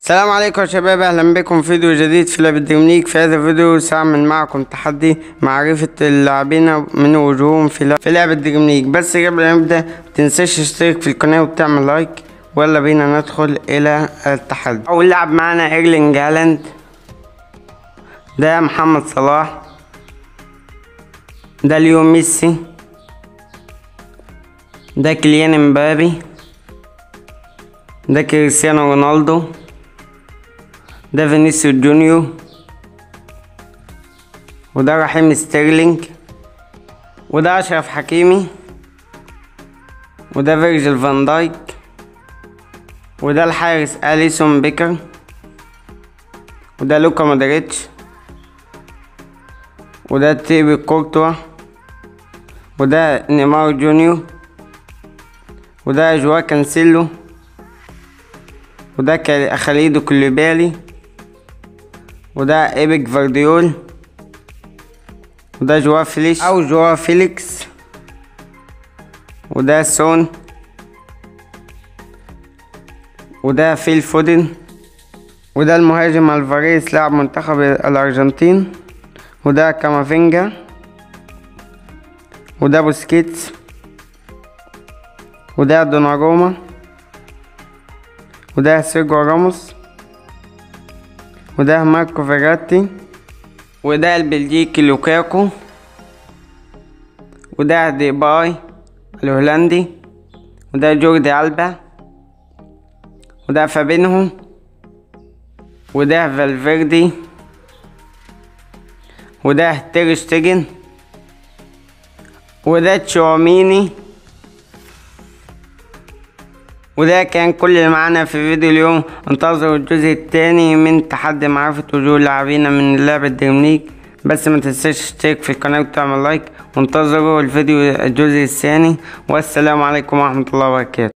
السلام عليكم يا شباب اهلا بكم في فيديو جديد في لعبة دومينيك في هذا الفيديو سأعمل معكم تحدي معرفة اللاعبين من وجوههم في لعبة, في لعبة دومينيك بس قبل ما نبدأ متنساش تشترك في القناة وتعمل لايك ويلا بينا ندخل الى التحدي اول لاعب معانا ايرلينج هالاند ده محمد صلاح ده ليو ميسي ده كيليان امبابي ده كريستيانو رونالدو ده فينيسيو جونيور وده رحيم ستيرلينج وده اشرف حكيمي وده فيرجيل فان دايك وده الحارس اليسون بيكر وده لوكا مودريتش وده تيبي كورتوا وده نيمار جونيور وده جوا كانسيلو وده خليدو كوليبالي وده ايبك فارديول وده جوا فيليكس او جوا فيليكس وده سون وده فيل فودن وده المهاجم الفاريز لاعب منتخب الارجنتين وده كامافينجا وده بوسكيتس وده دوناروما وده سيرجو راموس وده ماركو فيراتي وده البلجيكي لوكاكو وده ديباي الهولندي وده جوردي ألبا وده فابينهو وده فالفيردي وده تيرشتيجن وده تشواميني وده كان كل اللي معانا في فيديو اليوم انتظروا الجزء الثاني من تحدي معرفة وجوه لاعبين من لعبة دريمليج بس ما تنساش تشترك في القناة وتعمل لايك وانتظروا الفيديو الجزء الثاني والسلام عليكم ورحمة الله وبركاته